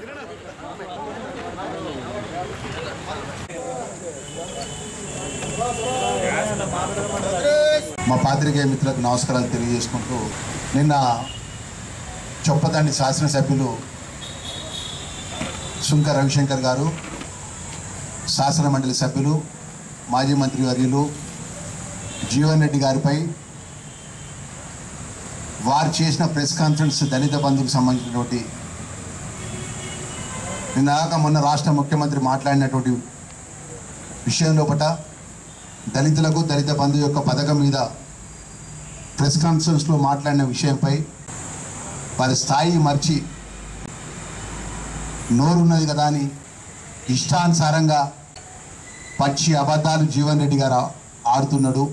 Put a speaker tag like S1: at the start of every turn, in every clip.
S1: మా పాత్రికేయ మిత్రులకు నమస్కారాలు తెలియజేసుకుంటూ నిన్న చొప్పదండి శాసనసభ్యులు సుంక రవిశంకర్ గారు శాసన మండలి సభ్యులు మాజీ మంత్రి వర్యులు జీవన్ రెడ్డి గారిపై వారు చేసిన ప్రెస్ కాన్ఫరెన్స్ దళిత బంధుకు సంబంధించినటువంటి నిన్నగాక మొన్న రాష్ట్ర ముఖ్యమంత్రి మాట్లాడినటువంటి విషయం లోపట దళితులకు దళిత బంధు యొక్క పథకం మీద ప్రెస్ కాన్ఫరెన్స్లో మాట్లాడిన విషయంపై వారి స్థాయి మర్చి నోరున్నది కదా అని ఇష్టానుసారంగా పచ్చి అబద్ధాలు జీవన్ రెడ్డి గారు ఆడుతున్నాడు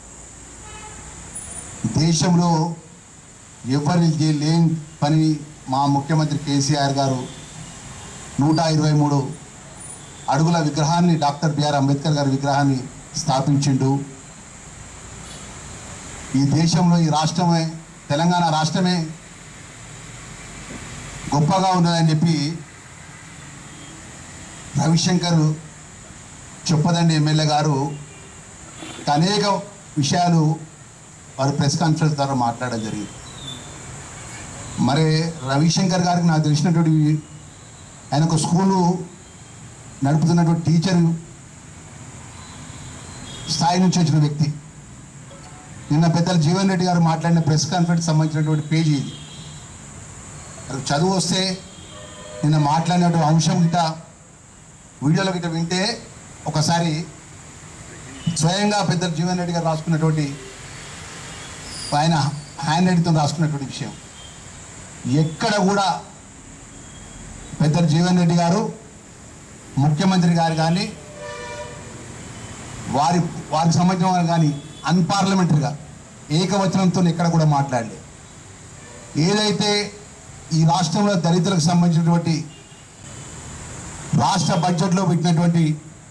S1: దేశంలో ఎవరి లేని పని మా ముఖ్యమంత్రి కేసీఆర్ గారు నూట ఇరవై మూడు అడుగుల విగ్రహాన్ని డాక్టర్ బిఆర్ అంబేద్కర్ గారి విగ్రహాన్ని స్థాపించిండు ఈ దేశంలో ఈ రాష్ట్రమే తెలంగాణ రాష్ట్రమే గొప్పగా ఉన్నదని చెప్పి రవిశంకర్ చెప్పదండి ఎమ్మెల్యే గారు అనేక విషయాలు వారు ప్రెస్ కాన్ఫరెన్స్ ద్వారా మాట్లాడడం జరిగింది మరి రవిశంకర్ గారికి నాకు తెలిసినటువంటి ఆయన ఒక స్కూలు నడుపుతున్నటువంటి టీచరు స్థాయి నుంచి వచ్చిన వ్యక్తి నిన్న పెద్దలు జీవన్ రెడ్డి గారు మాట్లాడిన ప్రెస్ కాన్ఫరెన్స్ సంబంధించినటువంటి పేజీ ఇది మరి చదువు వస్తే నిన్న మాట్లాడినటువంటి అంశం గిట వీడియోలో గిట వింటే ఒకసారి స్వయంగా పెద్దలు జీవన్ రెడ్డి గారు రాసుకున్నటువంటి ఆయన హ్యాండ్ రైటింగ్తో రాసుకున్నటువంటి విషయం ఎక్కడ కూడా పెద్దలు జీవన్ రెడ్డి గారు ముఖ్యమంత్రి గారు కానీ వారి వారికి సంబంధించిన వారు కానీ అన్పార్లమెంటరీగా ఏకవచనంతో ఎక్కడ కూడా మాట్లాడలేదు ఏదైతే ఈ రాష్ట్రంలో దళితులకు సంబంధించినటువంటి రాష్ట్ర బడ్జెట్లో పెట్టినటువంటి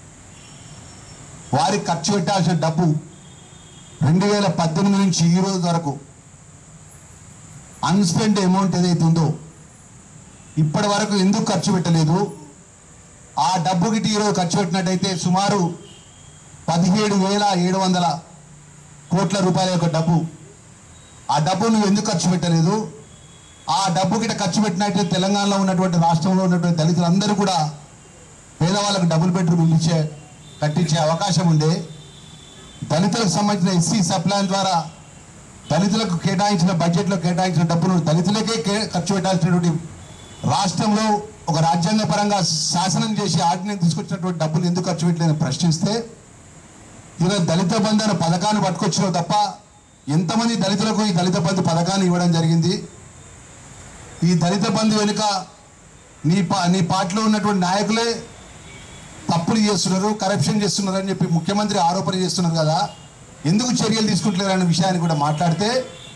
S1: వారికి ఖర్చు పెట్టాల్సిన డబ్బు రెండు వేల పద్దెనిమిది నుంచి ఈ రోజు వరకు అన్స్పెండ్ అమౌంట్ ఏదైతే ఉందో ఇప్పటి వరకు ఎందుకు ఖర్చు పెట్టలేదు ఆ డబ్బు గిటి ఈరోజు ఖర్చు పెట్టినట్టయితే సుమారు పదిహేడు వేల ఏడు వందల కోట్ల రూపాయల యొక్క డబ్బు ఆ డబ్బు నువ్వు ఎందుకు ఖర్చు పెట్టలేదు ఆ డబ్బు గిట ఖర్చు పెట్టినట్టు తెలంగాణలో ఉన్నటువంటి రాష్ట్రంలో ఉన్నటువంటి దళితులందరూ కూడా పేదవాళ్ళకు డబుల్ బెడ్రూమ్ ఇల్లు ఇచ్చే కట్టించే అవకాశం ఉండే దళితులకు సంబంధించిన ఎస్సీ సప్లాన్ ద్వారా దళితులకు కేటాయించిన బడ్జెట్లో కేటాయించిన డబ్బును దళితులకే కే- ఖర్చు పెట్టాల్సినటువంటి రాష్ట్రంలో ఒక రాజ్యాంగ పరంగా శాసనం చేసి ఆర్డినెన్స్ తీసుకొచ్చినటువంటి డబ్బులు ఎందుకు ఖర్చు పెట్టలేదని ప్రశ్నిస్తే ఈరోజు దళిత బంధు అనే పథకాన్ని పట్టుకొచ్చినావు తప్ప ఎంతమంది దళితులకు ఈ దళిత బంధు పథకాన్ని ఇవ్వడం జరిగింది ఈ దళిత బంధు వెనుక నీ పా నీ పార్టీలో ఉన్నటువంటి నాయకులే తప్పులు చేస్తున్నారు కరప్షన్ చేస్తున్నారు అని చెప్పి ముఖ్యమంత్రి ఆరోపణ చేస్తున్నారు కదా ఎందుకు చర్యలు తీసుకుంటలేరు అనే విషయాన్ని కూడా మాట్లాడితే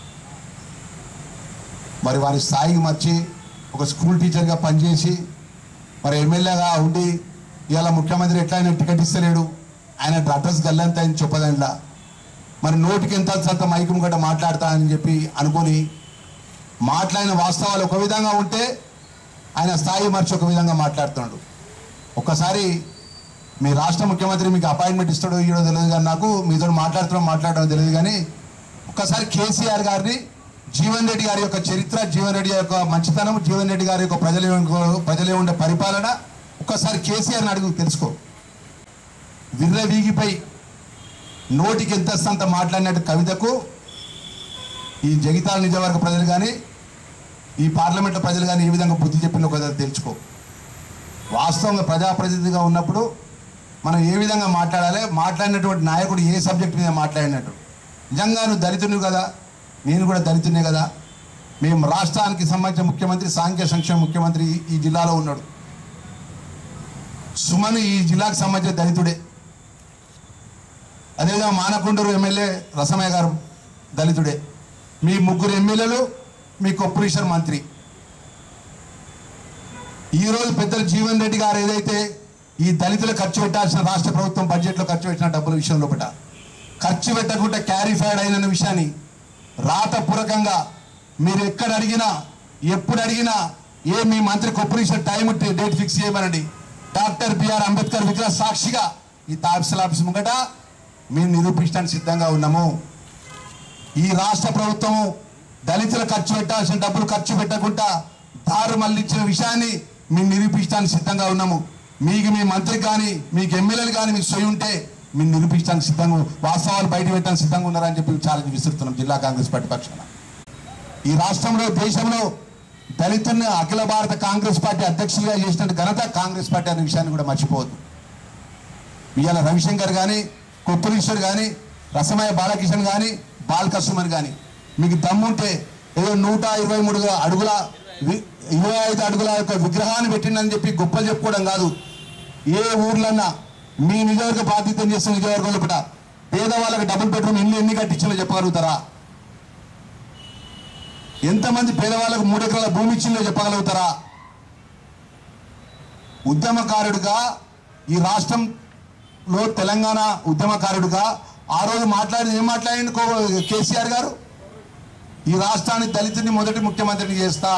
S1: మరి వారి స్థాయికి మర్చి ఒక స్కూల్ టీచర్గా పనిచేసి మరి ఎమ్మెల్యేగా ఉండి ఇవాళ ముఖ్యమంత్రి ఎట్లా ఆయన టికెట్ ఇస్తలేడు ఆయన అడ్రస్ గల్లంత అని చెప్పదంట్లా మరి నోటికి ఎంత సంత మైకం గట్ట మాట్లాడతా అని చెప్పి అనుకొని మాట్లాడిన వాస్తవాలు ఒక విధంగా ఉంటే ఆయన స్థాయి మర్చి ఒక విధంగా మాట్లాడుతున్నాడు ఒక్కసారి మీ రాష్ట్ర ముఖ్యమంత్రి మీకు అపాయింట్మెంట్ ఇస్తాడో ఇయ్యడో తెలియదు కానీ నాకు మీతో మాట్లాడుతున్నాం మాట్లాడడం తెలియదు కానీ ఒక్కసారి కేసీఆర్ గారిని జీవన్ రెడ్డి గారి యొక్క చరిత్ర జీవన్ రెడ్డి యొక్క మంచితనం జీవన్ రెడ్డి గారి యొక్క ప్రజల ప్రజలే ఉండే పరిపాలన ఒక్కసారి కేసీఆర్ని అడుగు తెలుసుకో విర్ర వీగిపై నోటికి ఎంత అంత మాట్లాడినట్టు కవితకు ఈ జగితాల నిజవర్గ ప్రజలు కానీ ఈ పార్లమెంట్లో ప్రజలు కానీ ఏ విధంగా బుద్ధి చెప్పిన ఒక తెలుసుకో వాస్తవంగా ప్రజాప్రతినిధిగా ఉన్నప్పుడు మనం ఏ విధంగా మాట్లాడాలి మాట్లాడినటువంటి నాయకుడు ఏ సబ్జెక్ట్ మీద మాట్లాడినట్టు నిజంగా నువ్వు దళితునివి కదా నేను కూడా దళితునే కదా మేము రాష్ట్రానికి సంబంధించిన ముఖ్యమంత్రి సాంఘిక సంక్షేమ ముఖ్యమంత్రి ఈ- ఈ జిల్లాలో ఉన్నాడు సుమన్ ఈ జిల్లాకు సంబంధించిన దళితుడే అదేవిధంగా మానకొండూరు ఎమ్మెల్యే రసమయ్య గారు దళితుడే మీ ముగ్గురు ఎమ్మెల్యేలు మీ కొప్పరీశ్వర్ మంత్రి ఈరోజు పెద్దలు జీవన్ రెడ్డి గారు ఏదైతే ఈ దళితులు ఖర్చు పెట్టాల్సిన రాష్ట్ర ప్రభుత్వం బడ్జెట్లో ఖర్చు పెట్టిన డబ్బుల విషయంలో పట ఖర్చు పెట్టకుండా క్యారీఫైడ్ అయిన విషయాన్ని రాతపూర్వకంగా మీరు ఎక్కడ అడిగినా ఎప్పుడు అడిగినా ఏ మీ మంత్రి కొప్పరీశ్వర్ టైం టి- డేట్ ఫిక్స్ చేయమనండి డాక్టర్ బిఆర్ అంబేద్కర్ విగ్రహ సాక్షిగా ఈ తాపిసల్ ఆఫీస్ ముంగట మేము నిరూపించడానికి సిద్ధంగా ఉన్నాము ఈ రాష్ట్ర ప్రభుత్వము దళితులు ఖర్చు పెట్టాల్సిన డబ్బులు ఖర్చు పెట్టకుండా దారు మళ్ళించిన విషయాన్ని మేము నిరూపించడానికి సిద్ధంగా ఉన్నాము మీకు మీ మంత్రి కానీ మీకు ఎమ్మెల్యేలు కానీ మీకు సొయ్యి ఉంటే మేము నిరూపించడానికి సిద్ధంగా వాస్తవాలు బయట పెట్టడానికి సిద్ధంగా ఉన్నారని చెప్పి ఛాలెంజ్ విసురుతున్నాం జిల్లా కాంగ్రెస్ పార్టీ పక్షాన ఈ రాష్ట్రంలో దేశంలో దళితుల్ని అఖిల భారత కాంగ్రెస్ పార్టీ అధ్యక్షులుగా చేసిన ఘనత కాంగ్రెస్ పార్టీ అనే విషయాన్ని కూడా మర్చిపోవద్దు ఇవాళ రవిశంకర్ కానీ కొప్పులీశ్వర్ కానీ రసమయ బాలకిషన్ కానీ బాలకసుమన్ కానీ మీకు దమ్ముంటే ఏదో నూట ఇరవై మూడు అడుగుల వి- ఇరవై ఐదు అడుగుల యొక్క విగ్రహాన్ని పెట్టిందని చెప్పి గొప్పలు చెప్పుకోవడం కాదు ఏ ఊర్లన్నా మీ నియోజక బాధ్యత చేస్తున్న నియోజకవర్గంలో కూడా పేదవాళ్ళకి డబుల్ బెడ్రూమ్ ఇల్లు ఎన్ని కట్టించినా చెప్పగలుగుతారా ఎంతమంది పేదవాళ్ళకు మూడు ఎకరాల భూమి ఇచ్చిందో చెప్పగలుగుతారా ఉద్యమకారుడిగా ఈ రాష్ట్రంలో తెలంగాణ ఉద్యమకారుడిగా ఆ రోజు మాట్లాడి ఏం మాట్లాడింది కో- కేసీఆర్ గారు ఈ రాష్ట్రాన్ని దళితుడిని మొదటి ముఖ్యమంత్రిని చేస్తా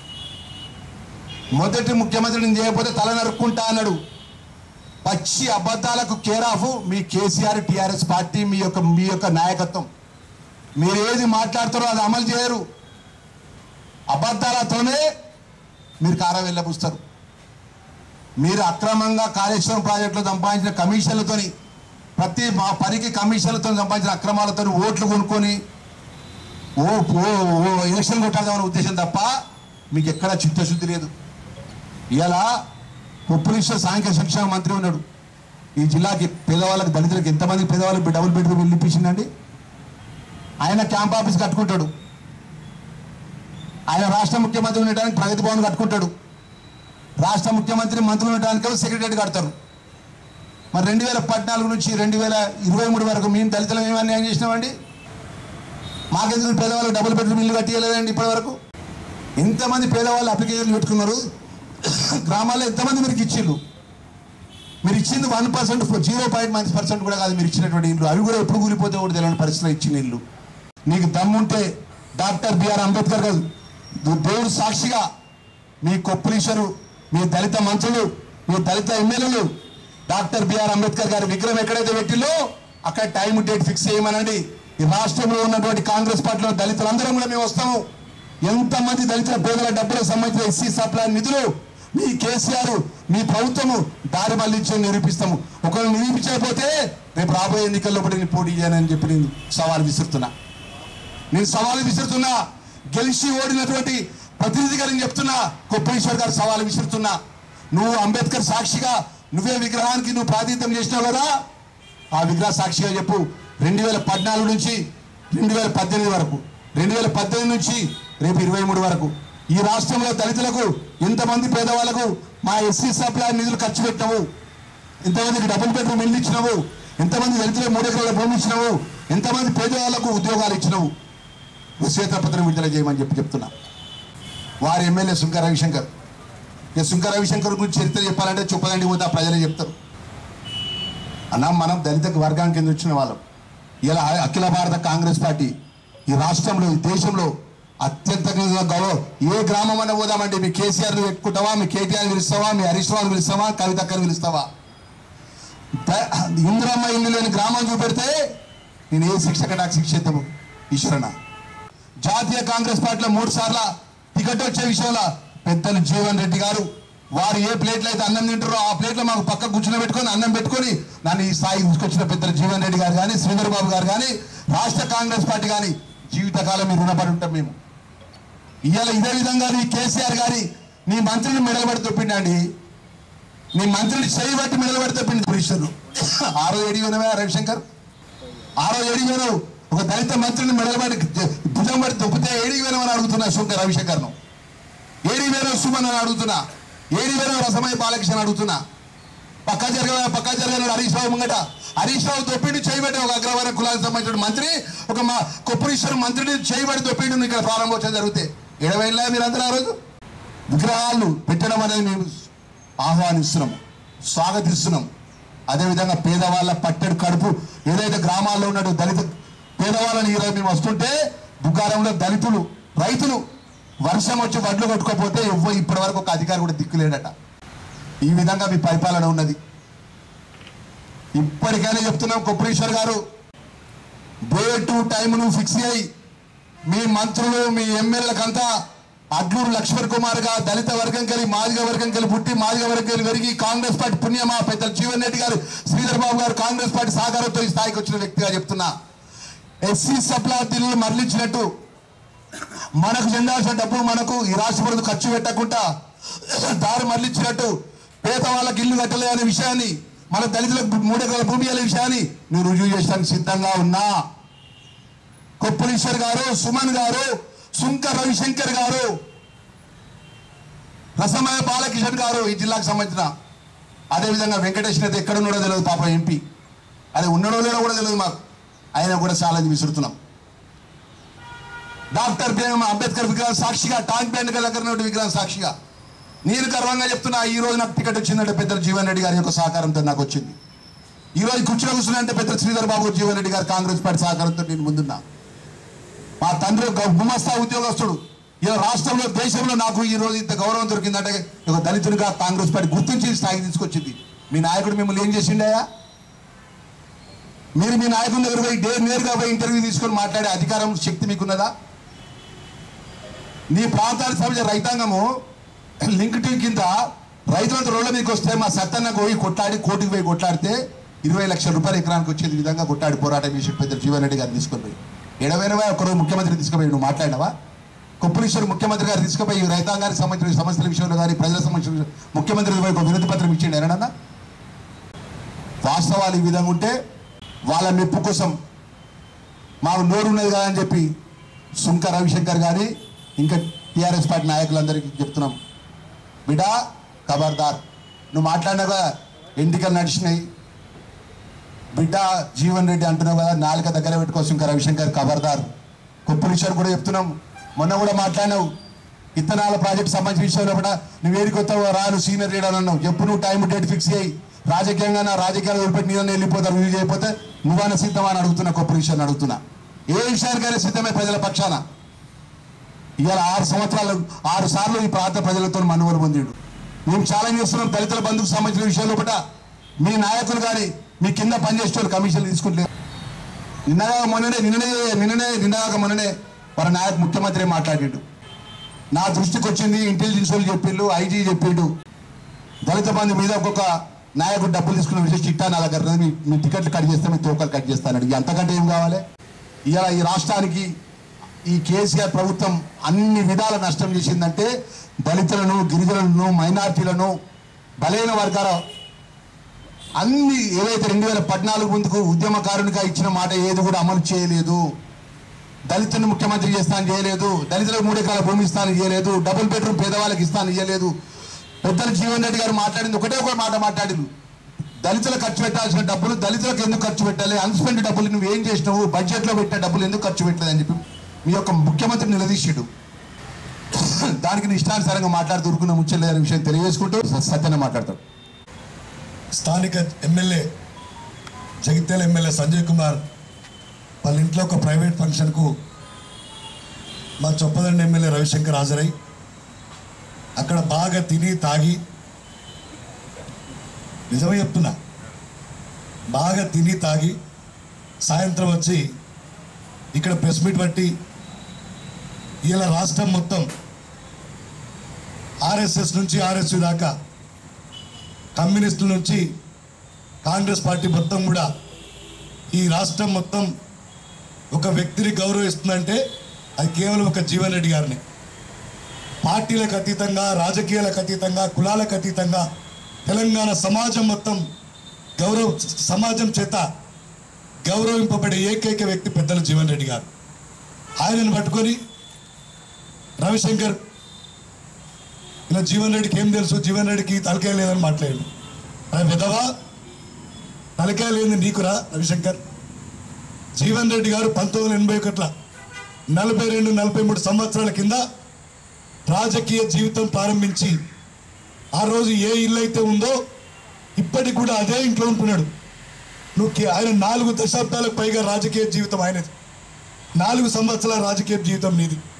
S1: మొదటి ముఖ్యమంత్రిని చేయకపోతే తల నరుక్కుంటా అన్నాడు పచ్చి అబద్ధాలకు కేర్ ఆఫ్ మీ కేసీఆర్ టిఆర్ఎస్ పార్టీ మీ యొక్క మీ యొక్క నాయకత్వం మీరు ఏది మాట్లాడతారో అది అమలు చేయరు అబద్ధాలతోనే మీరు కారం వెళ్ళబుస్తారు మీరు అక్రమంగా కాళేశ్వరం ప్రాజెక్టులో సంపాదించిన కమిషన్లతోని ప్రతి మా పనికి కమిషన్లతో సంపాదించిన అక్రమాలతో ఓట్లు కొనుక్కొని ఓ ఓ ఓ ఎలక్షన్ కొట్టాలనే ఉద్దేశం తప్ప మీకు ఎక్కడ చిత్తశుద్ధి లేదు ఇలా ఉప్పులీశ్వర సాంఘిక శిక్షణ మంత్రి ఉన్నాడు ఈ జిల్లాకి పేదవాళ్ళకి దళితులకు ఎంతమంది పేదవాళ్ళకి డబుల్ బెడ్రూమ్ ఇల్లు ఇప్పించిందండి ఆయన క్యాంప్ ఆఫీస్ కట్టుకుంటాడు ఆయన రాష్ట్ర ముఖ్యమంత్రి ఉండడానికి ప్రగతి భవన్ కట్టుకుంటాడు రాష్ట్ర ముఖ్యమంత్రి మంత్రులు ఉండడానికి సెక్రటరీ కడతారు మరి రెండు వేల పద్నాలుగు నుంచి రెండు వేల ఇరవై మూడు వరకు మేము దళితులు ఏమీ అన్యాయం చేసినామండి మాకెందుకు పేదవాళ్ళు డబుల్ బెడ్రూమ్ ఇల్లు కట్టియలేదండి ఇప్పటి వరకు ఎంతమంది పేదవాళ్ళు అప్లికేషన్లు పెట్టుకున్నారు గ్రామాల్లో ఎంతమంది మీకు ఇచ్చిళ్ళు మీరు ఇచ్చింది one percent zero point one percent కూడా కాదు మీరు ఇచ్చినటువంటి ఇల్లు అవి కూడా ఎప్పుడు కూలిపోతే కూడా తెలియని పరిస్థితిలో ఇచ్చిన ఇల్లు నీకు దమ్ముంటే డాక్టర్ బిఆర్ అంబేద్కర్ గారు దు- దేవుడు సాక్షిగా మీ కొప్పులీశ్వరు మీ దళిత మంత్రులు మీ దళిత ఎమ్మెల్యేలు డాక్టర్ బిఆర్ అంబేద్కర్ గారి విగ్రహం ఎక్కడైతే పెట్టిల్లో అక్కడ టైం డేట్ ఫిక్స్ చేయమనండి ఈ రాష్ట్రంలో ఉన్నటువంటి కాంగ్రెస్ పార్టీలో దళితులందరం కూడా మేము వస్తాము ఎంతమంది దళితుల పేదల డబ్బులకు సంబంధించిన ఎస్సీ సప్లై నిధులు మీ కేసీఆర్ మీ ప్రభుత్వము దారి మళ్ళించి నిరూపిస్తాము ఒకవేళ నిరూపించకపోతే రేపు రాబోయే ఎన్నికల్లో కూడా నేను పోటీ చేయనని చెప్పి నేను సవాల్ విసురుతున్నా నేను సవాలు విసురుతున్నా గెలిచి ఓడినటువంటి ప్రతినిధి గారిని చెప్తున్నా కొప్పేశ్వర్ గారు సవాలు విసురుతున్నా నువ్వు అంబేద్కర్ సాక్షిగా నువ్వే విగ్రహానికి నువ్వు ప్రాతినిధ్యం చేసినావు కదా ఆ విగ్రహ సాక్షిగా చెప్పు రెండు వేల పద్నాలుగు నుంచి రెండు వేల పద్దెనిమిది వరకు రెండు వేల పద్దెనిమిది నుంచి రేపు ఇరవై మూడు వరకు ఈ రాష్ట్రంలో దళితులకు ఎంతమంది పేదవాళ్లకు మా ఎస్సీ సప్లై నిధులు ఖర్చు పెట్టినావు ఎంతమందికి డబుల్ బెడ్రూమ్ ఇల్లు ఇచ్చినావు ఎంతమంది దళితులకు మూడు ఎకరాల భూమి ఇచ్చినావు ఎంతమంది పేదవాళ్లకు ఉద్యోగాలు ఇచ్చినావు శ్వేతపత్రం విడుదల చేయమని చెప్పి చెప్తున్నా వారి ఎమ్మెల్యే సుంక రవిశంకర్ ఇక సుంక రవిశంకర్ గురించి చరిత్ర చెప్పాలంటే చెప్పదండి పోతే ఆ ప్రజలే చెప్తారు అన్న మనం దళిత వర్గానికి కింద వచ్చిన వాళ్ళం ఇలా అఖిల భారత కాంగ్రెస్ పార్టీ ఈ రాష్ట్రంలో ఈ దేశంలో అత్యంత గౌరవ ఏ గ్రామం అన్న పోదామంటే మీ కేసీఆర్ని పెట్టుకుంటావా మీ కేటీఆర్ పిలుస్తావా మీ హరీష్ రావుని పిలుస్తావా కవితక్కని పిలుస్తావా ద- ఇందిరమ్మ ఇల్లు లేని గ్రామం చూపెడితే నేను ఏ శిక్ష నాకు శిక్ష ఎత్తము ఈశ్వరన్న జాతీయ కాంగ్రెస్ పార్టీలో మూడు సార్ల టికెట్ వచ్చే విషయంలో పెద్దలు జీవన్ రెడ్డి గారు వారు ఏ ప్లేట్లో అయితే అన్నం తింటారో ఆ ప్లేట్లో మాకు పక్క కూర్చుని పెట్టుకొని అన్నం పెట్టుకొని నన్ను ఈ స్థాయి తీసుకొచ్చిన పెద్దలు జీవన్ రెడ్డి గారు కానీ శ్రీధర్ బాబు గారు కానీ రాష్ట్ర కాంగ్రెస్ పార్టీ కానీ జీవితకాలం మీరు రుణపడి ఉంటాం మేము ఇవాళ ఇదే విధంగా నీ కేసీఆర్ గారి నీ మంత్రిని మెడలబడి తొప్పిండండి నీ మంత్రిని చేయబట్టి మెడలబడి తొప్పింది పురుషులు ఆరో ఏడి వినవా రవిశంకర్ ఆరో ఏడి వినవు ఒక దళిత మంత్రిని మెడలబడి భుజం పడి తొప్పితే ఏడి వినవని అడుగుతున్నా శంకర్ రవిశంకర్ను ఏడి వేరే సుమన్ అని అడుగుతున్నా ఏడి వేరే రసమయ్య బాలకృష్ణ అని అడుగుతున్నా పక్క జరగ పక్క జరగని హరీష్ రావు ముంగట హరీష్ రావు దొప్పిండి చేయబట్టి ఒక అగ్రవర్ణ కులానికి సంబంధించిన మంత్రి ఒక మా కొప్పరీశ్వర మంత్రిని చేయబడి దొప్పిండి ఇక్కడ ప్రారంభోత్సవం జరిగితే ఎడవైనా మీరందరూ ఆ రోజు విగ్రహాలు పెట్టడం అనేది మేము ఆహ్వానిస్తున్నాము స్వాగతిస్తున్నాం అదేవిధంగా పేదవాళ్ళ పట్టెడు కడుపు ఏదైతే గ్రామాల్లో ఉన్నాడో దళిత పేదవాళ్ళని ఈరోజు మేము వస్తుంటే బుక్కారంలో దళితులు రైతులు వర్షం వచ్చి వడ్లు కొట్టుకోపోతే ఎవ్వ ఇప్పటి వరకు ఒక అధికారి కూడా దిక్కులేడట ఈ విధంగా మీ పరిపాలన ఉన్నది ఇప్పటికైనా చెప్తున్నాం కొప్పరేశ్వర్ గారు డే టు టైంను ఫిక్స్ చేయి మీ మంత్రులు మీ ఎమ్మెల్యేలకంతా అడ్లూరు లక్ష్మణ్ కుమార్ గా దళిత వర్గం కలిగి మాదిగ వర్గం కలిగి పుట్టి మాదిగ వర్గం కలిగి పెరిగి కాంగ్రెస్ పార్టీ పుణ్యమా పెద్ద జీవన్ రెడ్డి గారు శ్రీధర్ బాబు గారు కాంగ్రెస్ పార్టీ సహకారంతో ఈ స్థాయికి వచ్చిన వ్యక్తిగా చెప్తున్నా ఎస్సీ సప్లాతీలను మరలించినట్టు మనకు చెందాల్సిన డబ్బు మనకు ఈ రాష్ట్ర ప్రభుత్వం ఖర్చు పెట్టకుండా దారి మరలించినట్టు పేద వాళ్ళకి ఇల్లు కట్టలే అనే విషయాన్ని మన దళితులకు మూడెకరాల భూమి అనే విషయాన్ని నువ్వు రుజువు చేయడానికి సిద్ధంగా ఉన్నా కొప్పలీశ్వర్ గారు సుమన్ గారు సుంక రవిశంకర్ గారు రసమయ బాలకిషన్ గారు ఈ జిల్లాకు సంబంధించిన అదేవిధంగా వెంకటేష్ అయితే ఎక్కడ ఉన్నాడో తెలియదు పాప ఎంపీ అదే ఉన్నాడో లేడో కూడా తెలియదు మాకు ఆయన కూడా ఛాలెంజ్ విసురుతున్నాం డాక్టర్ బిఎం అంబేద్కర్ విగ్రహం సాక్షిగా టాంక్ బ్యాండ్ దగ్గర ఉన్న విగ్రహం సాక్షిగా నేను గర్వంగా చెప్తున్నా ఈ రోజు నాకు టికెట్ వచ్చిందంటే పెద్ద జీవన్ రెడ్డి గారి యొక్క సహకారంతో నాకు వచ్చింది ఈ రోజు కుర్చీలో కూర్చున్నంటే పెద్ద శ్రీధర్ బాబు జీవన్ రెడ్డి గారు కాంగ్రెస్ పార్టీ సహకారంతో నేను ముందున్నా మా తండ్రి ఒక గుమస్తా ఉద్యోగస్తుడు ఇలా రాష్ట్రంలో దేశంలో నాకు ఈ రోజు ఇంత గౌరవం దొరికిందంటే ఒక దళితుడిగా కాంగ్రెస్ పార్టీ గుర్తించి ఈ స్థాయికి తీసుకొచ్చింది మీ నాయకుడు మిమ్మల్ని ఏం చేసిండయా మీరు మీ నాయకుడి దగ్గర పోయి డే నేరుగా పోయి ఇంటర్వ్యూ తీసుకొని మాట్లాడే అధికారం శక్తి మీకున్నదా నీ ప్రాంతానికి సంబంధించిన రైతాంగము లింక్ టీ కింద రైతులంతా రోడ్ల మీదకి వస్తే మా సత్తన్న పోయి కొట్లాడి కోటికి పోయి కొట్లాడితే ఇరవై లక్షల రూపాయలు ఎకరానికి వచ్చేది విధంగా కొట్లాడి పోరాటం చేసి పెద్ద జీవన్ రెడ్డి గారు తీసుకొని పోయి ఎడవైనవా ఒకరోజు ముఖ్యమంత్రి తీసుకుపోయి నువ్వు మాట్లాడినావా కొప్పులీశ్వర్ ముఖ్యమంత్రి గారు తీసుకుపోయి ఈ రైతాంగానికి సంబంధించిన సమస్యల విషయంలో కానీ ప్రజల సంబంధించిన ముఖ్యమంత్రి పోయి ఒక వినతి పత్రం ఇచ్చిండు ఎరడన్నా వాస్తవాలు ఈ విధంగా ఉంటే వాళ్ళ మెప్పు కోసం మాకు నోరు ఉన్నది కదా అని చెప్పి సుంక రవిశంకర్ గారి ఇంకా టీఆర్ఎస్ పార్టీ నాయకులందరికీ చెప్తున్నాం బిడా ఖబర్దార్ నువ్వు మాట్లాడినాగా ఎన్నికలు నడిచినాయి బిడ్డ జీవన్ రెడ్డి అంటున్నావు కదా నాలుక దగ్గర పెట్టుకో సుంక రవిశంకర్ ఖబర్దార్ కుప్పలీశ్వర్ కూడా చెప్తున్నాం మొన్న కూడా మాట్లాడినావు ఇత్తనాల ప్రాజెక్ట్ సంబంధించిన విషయంలో కూడా నువ్వు ఏడికి వస్తావు రాను సీనియర్ లీడర్ అన్నావు చెప్పు నువ్వు టైం డేట్ ఫిక్స్ చేయి రాజకీయంగా నా రాజకీయాలు వదిలిపెట్టి నేను వెళ్ళిపోతారు రివ్యూ చేయకపోతే నువ్వైనా సిద్ధమా అని అడుగుతున్నా కొప్పలీశ్వర్ అడుగుతున్నా ఏ విషయానికైనా సిద్ధమే ప్రజల పక్షాన ఇవాళ ఆరు సంవత్సరాలు ఆరు సార్లు ఈ ప్రాంత ప్రజలతో మనుగోలు పొందిడు మేము ఛాలెంజ్ చేస్తున్నాం దళితుల బంధుకు సంబంధించిన విషయంలో కూడా మీ నాయకులు కానీ మీ కింద పనిచేసే వాళ్ళు కమిషన్లు తీసుకుంటలేరు నిన్నగా మొన్ననే నిన్ననే నిన్ననే నిన్నగా మొన్ననే వారి నాయకు ముఖ్యమంత్రి మాట్లాడిండు నా దృష్టికి వచ్చింది ఇంటెలిజెన్స్ వాళ్ళు చెప్పిండు ఐజీ చెప్పిండు దళిత బంధు మీద ఒక్కొక్క నాయకుడు డబ్బులు తీసుకున్న విషయం చిట్టా నా దగ్గర ఉన్నది. మీ మీ టికెట్లు కట్ చేస్తే మీ తోకలు కట్ చేస్తాను ఇక అంతకంటే ఏం కావాలి ఇలా ఈ రాష్ట్రానికి ఈ కేసీఆర్ ప్రభుత్వం అన్ని విధాల నష్టం చేసిందంటే దళితులను గిరిజనులను మైనార్టీలను బలైన వర్గాల అన్ని ఏవైతే రెండు వేల పద్నాలుగు ముందుకు ఉద్యమకారునిగా ఇచ్చిన మాట ఏది కూడా అమలు చేయలేదు దళితులను ముఖ్యమంత్రి చేస్తాను చేయలేదు దళితులకు మూడు ఎకరాల భూమి ఇస్తాను చేయలేదు డబుల్ బెడ్రూమ్ పేదవాళ్ళకి ఇస్తాను ఇవ్వలేదు పెద్దలు జీవన్ రెడ్డి గారు మాట్లాడింది ఒకటే ఒక మాట మాట్లాడింది దళితులకు ఖర్చు పెట్టాల్సిన డబ్బులు దళితులకు ఎందుకు ఖర్చు పెట్టాలి అన్స్పెండ్ డబ్బులు నువ్వు ఏం చేసినావు బడ్జెట్లో పెట్టిన డబ్బులు ఎందుకు ఖర్చు పెట్టలేదు అని చెప్పి మీ యొక్క ముఖ్యమంత్రి నిలదీసాడు దానికి నీ ఇష్టానుసారంగా మాట్లాడుతూ ఊరుకున్న ముచ్చలేదనే విషయం తెలియజేసుకుంటూ సత్యన మాట్లాడతాడు
S2: స్థానిక ఎమ్మెల్యే జగిత్యాల ఎమ్మెల్యే సంజయ్ కుమార్ వాళ్ళ ఇంట్లో ఒక ప్రైవేట్ ఫంక్షన్కు మా చొప్పదండి ఎమ్మెల్యే రవిశంకర్ హాజరై అక్కడ బాగా తిని తాగి నిజమే చెప్తున్నా బాగా తిని తాగి సాయంత్రం వచ్చి ఇక్కడ ప్రెస్ మీట్ బట్టి ఇలా రాష్ట్రం మొత్తం ఆర్ఎస్ఎస్ నుంచి ఆర్ఎస్యు దాకా కమ్యూనిస్టుల నుంచి కాంగ్రెస్ పార్టీ మొత్తం కూడా ఈ రాష్ట్రం మొత్తం ఒక వ్యక్తిని గౌరవిస్తుందంటే అది కేవలం ఒక జీవన్ రెడ్డి గారిని పార్టీలకు అతీతంగా రాజకీయాలకు అతీతంగా కులాలకు అతీతంగా తెలంగాణ సమాజం మొత్తం గౌరవ సమాజం చేత గౌరవింపబడే ఏకైక వ్యక్తి పెద్దలు జీవన్ రెడ్డి గారు ఆయనను పట్టుకొని రవిశంకర్ ఇలా జీవన్ రెడ్డికి ఏం తెలుసు జీవన్ రెడ్డికి తలకాయ లేదని మాట్లాడాడు అరే విధవా తలకాయ లేని నీకురా రవిశంకర్ జీవన్ రెడ్డి గారు పంతొమ్మిది వందల ఎనభై ఒకట్ల నలభై రెండు నలభై మూడు సంవత్సరాల కింద రాజకీయ జీవితం ప్రారంభించి ఆ రోజు ఏ ఇల్లు అయితే ఉందో ఇప్పటికి కూడా అదే ఇంట్లో ఉంటున్నాడు నువ్వు కే- ఆయన నాలుగు దశాబ్దాలకు పైగా రాజకీయ జీవితం ఆయనది నాలుగు సంవత్సరాల రాజకీయ జీవితం నీది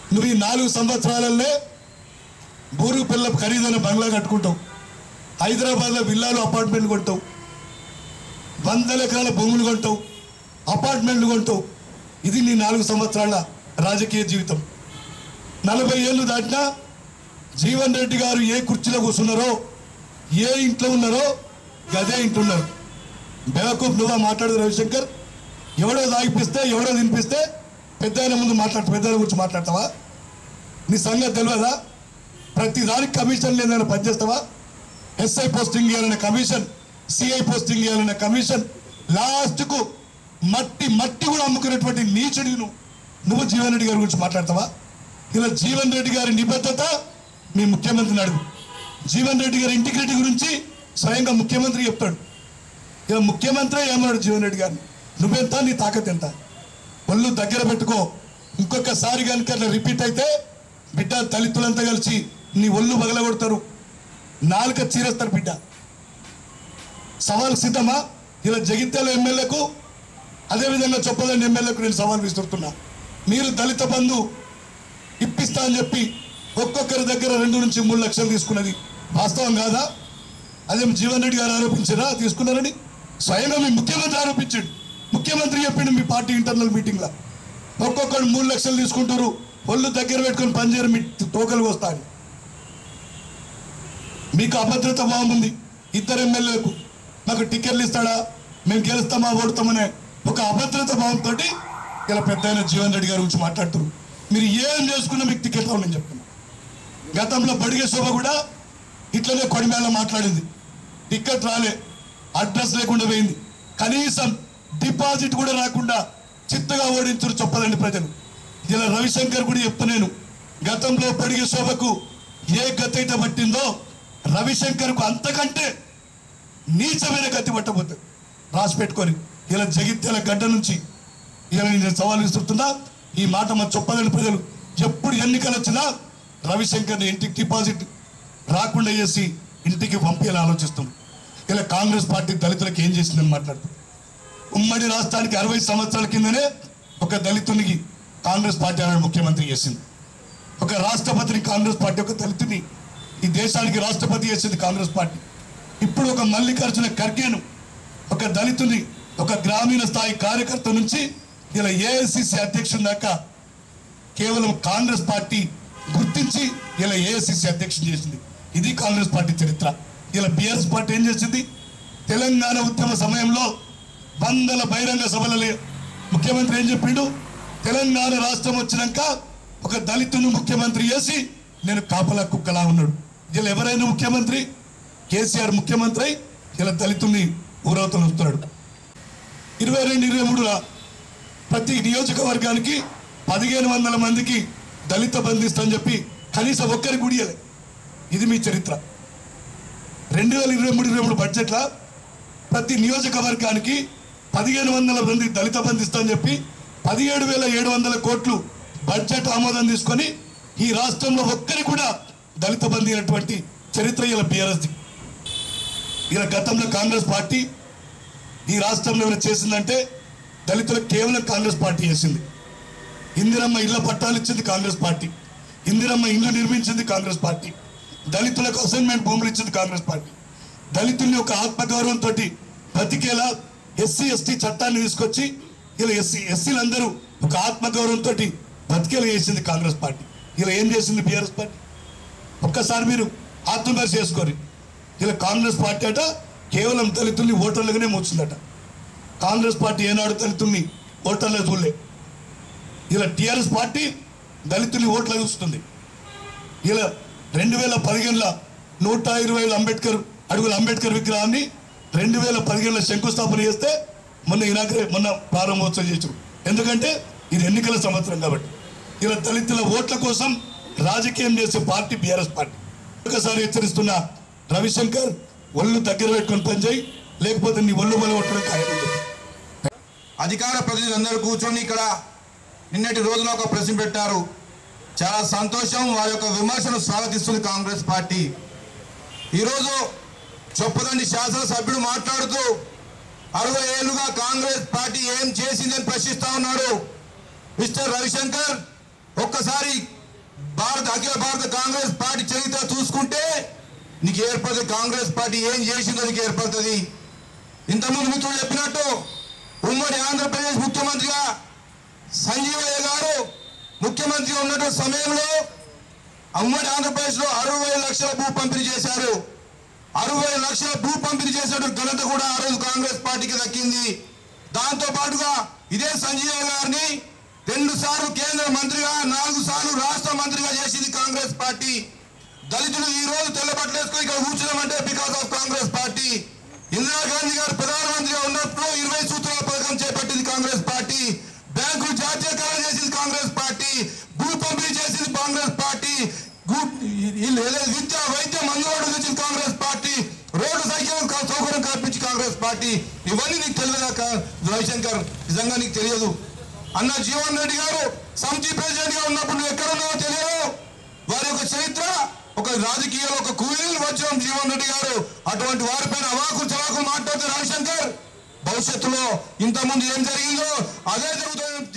S2: నువ్వు ఈ నాలుగు సంవత్సరాలనే బూరు పిల్ల ఖరీదైన బంగ్లా కట్టుకుంటావు హైదరాబాద్లో విల్లాలు అపార్ట్మెంట్లు కొంటావు వందల ఎకరాల భూములు కొంటావు అపార్ట్మెంట్లు కొంటావు ఇది నీ నాలుగు సంవత్సరాల రాజకీయ జీవితం నలభై ఏళ్ళు దాటినా జీవన్ రెడ్డి గారు ఏ కుర్చీలో కూర్చున్నారో ఏ ఇంట్లో ఉన్నారో గదే ఇంట్లో ఉన్నారు బేవకూఫ్ నువ్వా మాట్లాడదు రవిశంకర్ ఎవడో తాగిపిస్తే ఎవడో తినిపిస్తే పెద్ద ఆయన ముందు మాట్లాడు పెద్ద ఆయన గురించి మాట్లాడతావా నీ సంగతి తెలియదా ప్రతి దానికి కమిషన్ లేదని పనిచేస్తావా ఎస్ఐ పోస్టింగ్ ఇవ్వాలనే కమిషన్ సిఐ పోస్టింగ్ ఇవ్వాలనే కమిషన్ లాస్ట్కు మట్టి మట్టి కూడా అమ్ముకునేటువంటి నీచుడి నువ్వు నువ్వు జీవన్ రెడ్డి గారి గురించి మాట్లాడతావా ఇలా జీవన్ రెడ్డి గారి నిబద్ధత మీ ముఖ్యమంత్రిని అడుగు జీవన్ రెడ్డి గారి ఇంటిగ్రిటీ గురించి స్వయంగా ముఖ్యమంత్రి చెప్తాడు ఇలా ముఖ్యమంత్రి ఏమన్నాడు జీవన్ రెడ్డి గారిని నువ్వెంత నీ తాకత్ ఎంత ఒళ్ళు దగ్గర పెట్టుకో ఇంకొకసారి కనుక అట్లా రిపీట్ అయితే బిడ్డ దళితులంతా కలిసి నీ ఒళ్ళు పగలగొడతారు నాలుక చీరేస్తారు బిడ్డ సవాల్ సిద్ధమా ఇలా జగిత్యాల ఎమ్మెల్యేకు అదేవిధంగా చెప్పదండి ఎమ్మెల్యేకు నేను సవాల్ విసురుతున్నా మీరు దళిత బంధు ఇప్పిస్తా అని చెప్పి ఒక్కొక్కరి దగ్గర రెండు నుంచి మూడు లక్షలు తీసుకున్నది వాస్తవం కాదా అదే జీవన్ రెడ్డి గారు ఆరోపించారా తీసుకున్నారని స్వయంగా మీ ముఖ్యమంత్రి ఆరోపించాడు ముఖ్యమంత్రి చెప్పిండు మీ పార్టీ ఇంటర్నల్ మీటింగ్లో ఒక్కొక్కరు మూడు లక్షలు తీసుకుంటారు ఒళ్ళు దగ్గర పెట్టుకొని పనిచేయరు మీ టోకలు వస్తాను మీకు అభద్రత బాగుంది ఇద్దరు ఎమ్మెల్యేలకు నాకు టికెట్లు ఇస్తాడా మేము గెలుస్తామా ఓడతామనే ఒక అభద్రత భావంతో ఇలా పెద్ద ఆయన జీవన్ రెడ్డి గారి గురించి మాట్లాడుతున్నారు మీరు ఏం చేసుకున్నా మీకు టికెట్ రావని చెప్తున్నా గతంలో బడిగే శోభ కూడా ఇట్లనే కొడిమేళ మాట్లాడింది టికెట్ రాలే అడ్రస్ లేకుండా పోయింది కనీసం డిపాజిట్ కూడా రాకుండా చిత్తగా ఓడించురు చెప్పదండి ప్రజలు ఇలా రవిశంకర్ కూడా చెప్తా నేను గతంలో పడిగే శోభకు ఏ గతి అయితే పట్టిందో రవిశంకర్కు అంతకంటే నీచమైన గతి పట్టబోతుంది రాసి పెట్టుకొని ఇలా జగిత్యాల గడ్డ నుంచి ఇలా నేను సవాల్ విసురుతున్నా ఈ మాట మన చొప్పదని ప్రజలు ఎప్పుడు ఎన్నికలు వచ్చినా రవిశంకర్ని ఇంటికి డిపాజిట్ రాకుండా చేసి ఇంటికి పంపేలా ఆలోచిస్తాం ఇలా కాంగ్రెస్ పార్టీ దళితులకు ఏం చేసిందని మాట్లాడుతుంది ఉమ్మడి రాష్ట్రానికి అరవై సంవత్సరాల కిందనే ఒక దళితునికి కాంగ్రెస్ పార్టీ ఆనాడు ముఖ్యమంత్రి చేసింది ఒక రాష్ట్రపతిని కాంగ్రెస్ పార్టీ ఒక దళితుని ఈ దేశానికి రాష్ట్రపతి చేసింది కాంగ్రెస్ పార్టీ ఇప్పుడు ఒక మల్లికార్జున ఖర్గేను ఒక దళితుని ఒక గ్రామీణ స్థాయి కార్యకర్త నుంచి ఇలా ఏఐసిసి అధ్యక్షుడి దాకా కేవలం కాంగ్రెస్ పార్టీ గుర్తించి ఇలా ఏఐసిసి అధ్యక్షుడు చేసింది ఇది కాంగ్రెస్ పార్టీ చరిత్ర ఇలా బిఆర్ఎస్ పార్టీ ఏం చేసింది తెలంగాణ ఉద్యమ సమయంలో వందల బహిరంగ సభలలో ముఖ్యమంత్రి ఏం చెప్పిండు తెలంగాణ రాష్ట్రం వచ్చినాక ఒక దళితుని ముఖ్యమంత్రి చేసి నేను కాపలా కుక్కలా ఉన్నాడు ఇలా ఎవరైనా ముఖ్యమంత్రి కేసీఆర్ ముఖ్యమంత్రి అయి ఇలా దళితుల్ని ఊరవతలు వస్తున్నాడు ఇరవై రెండు ఇరవై మూడులో ప్రతి నియోజకవర్గానికి పదిహేను వందల మందికి దళిత బంధిస్తా అని చెప్పి కనీసం ఒక్కరికి గుడియలే ఇది మీ చరిత్ర రెండు వేల ఇరవై మూడు ఇరవై మూడు బడ్జెట్లో ప్రతి నియోజకవర్గానికి పదిహేను వందల మంది దళిత బంధిస్తా అని చెప్పి పదిహేడు వేల ఏడు వందల కోట్లు బడ్జెట్ ఆమోదం తీసుకొని ఈ రాష్ట్రంలో ఒక్కరికి కూడా దళిత బంధు అయినటువంటి చరిత్ర ఇలా బీఆర్ఎస్ది ఇలా గతంలో కాంగ్రెస్ పార్టీ ఈ రాష్ట్రంలో ఏమైనా చేసిందంటే దళితులకు కేవలం కాంగ్రెస్ పార్టీ చేసింది ఇందిరమ్మ ఇళ్ల పట్టాలు ఇచ్చింది కాంగ్రెస్ పార్టీ ఇందిరమ్మ ఇల్లు నిర్మించింది కాంగ్రెస్ పార్టీ దళితులకు అసైన్మెంట్ భూములు ఇచ్చింది కాంగ్రెస్ పార్టీ దళితుల్ని ఒక ఆత్మగౌరవంతో బతికేలా ఎస్సీ ఎస్టీ చట్టాన్ని తీసుకొచ్చి ఇలా ఎస్సీ ఎస్సీలందరూ ఒక ఆత్మగౌరవంతో బతికేలా చేసింది కాంగ్రెస్ పార్టీ ఇలా ఏం చేసింది బీఆర్ఎస్ పార్టీ ఒక్కసారి మీరు ఆత్మహత్య చేసుకోరు ఇలా కాంగ్రెస్ పార్టీ అట కేవలం దళితుల్ని ఓటర్లుగానే మోచిందట కాంగ్రెస్ పార్టీ ఏనాడు దళితుల్ని ఓటర్లే చూడలే ఇలా టిఆర్ఎస్ పార్టీ దళితుల్ని ఓట్ల చూస్తుంది ఇలా రెండు వేల పదిహేనులో నూట ఇరవై ఐదు అంబేద్కర్ అడుగుల అంబేద్కర్ విగ్రహాన్ని రెండు వేల పదిహేనులో శంకుస్థాపన చేస్తే మొన్న ఇనాగ్రే మొన్న ప్రారంభోత్సవం చేసారు ఎందుకంటే ఇది ఎన్నికల సంవత్సరం కాబట్టి ఇలా దళితుల ఓట్ల కోసం రాజకీయం చేసే పార్టీ బీఆర్ఎస్ పార్టీ ఒకసారి హెచ్చరిస్తున్న రవిశంకర్ ఒళ్ళు దగ్గర పెట్టుకొని పనిచేయి లేకపోతే నీ ఒళ్ళు మొల కొట్టడం ఖాయం
S3: అధికార ప్రతినిధులందరూ కూర్చొని ఇక్కడ నిన్నటి రోజున ఒక ప్రశ్న పెట్టారు చాలా సంతోషం వారి యొక్క విమర్శను స్వాగతిస్తుంది కాంగ్రెస్ పార్టీ ఈరోజు చొప్పదండి శాసనసభ్యుడు మాట్లాడుతూ అరవై ఏళ్ళుగా కాంగ్రెస్ పార్టీ ఏం చేసిందని ప్రశ్నిస్తా ఉన్నాడు మిస్టర్ రవిశంకర్ ఒక్కసారి భారత అఖిల భారత కాంగ్రెస్ పార్టీ చరిత్ర చూసుకుంటే నీకు ఏర్పడుతుంది కాంగ్రెస్ పార్టీ ఏం చేసిందో నీకు ఏర్పడుతుంది ఇంతకుముందు మిత్రులు చెప్పినట్టు ఉమ్మడి ఆంధ్రప్రదేశ్ ముఖ్యమంత్రిగా సంజీవయ్య గారు ముఖ్యమంత్రిగా ఉన్నటువంటి సమయంలో ఉమ్మడి ఆంధ్రప్రదేశ్ లో అరవై లక్షల భూ పంపిణీ చేశారు అరవై లక్షల భూ పంపిణీ చేసినటువంటి ఘనత కూడా ఆ రోజు కాంగ్రెస్ పార్టీకి దక్కింది దాంతో పాటుగా ఇదే సంజయ్ గారిని రెండు సార్లు కేంద్ర మంత్రిగా నాలుగు సార్లు రాష్ట్ర మంత్రిగా చేసింది కాంగ్రెస్ పార్టీ దళితులు ఈ రోజు తెల్లబట్టలేసుకుని ఇక్కడ కూర్చున్నామంటే because of Congress party Indira Gandhi గారు ప్రధానమంత్రిగా ఉన్నప్పుడు ఇరవై సూత్రాల పథకం చేపట్టింది కాంగ్రెస్ పార్టీ బ్యాంకులు జాతీయకరణ చేసింది కాంగ్రెస్ పార్టీ భూ పంపిణీ చేసింది కాంగ్రెస్ పార్టీ గు- ఈ- ఈ- విద్య వైద్యం అందుబాటు తెచ్చింది కాంగ్రెస్ పార్టీ రోడ్డు సైకిల్ సౌకర్యం కల్పించి కాంగ్రెస్ పార్టీ ఇవన్నీ నీకు తెలియదా కా- రవిశంకర్ నిజంగా నీకు తెలియదు అన్న జీవన్ రెడ్డి గారు సమితి ప్రెసిడెంట్ గా ఉన్నప్పుడు నువ్వు ఎక్కడ ఉన్నావో తెలియదు వారి యొక్క చరిత్ర ఒక రాజకీయాల్లో ఒక కూలీలు వచ్చిన జీవన్ రెడ్డి గారు అటువంటి వారిపైన అవాకులు చవాకులు మాట్లాడితే రవిశంకర్ భవిష్యత్తులో ఇంతకుముందు ఏం జరిగిందో అదే జరుగుతుంది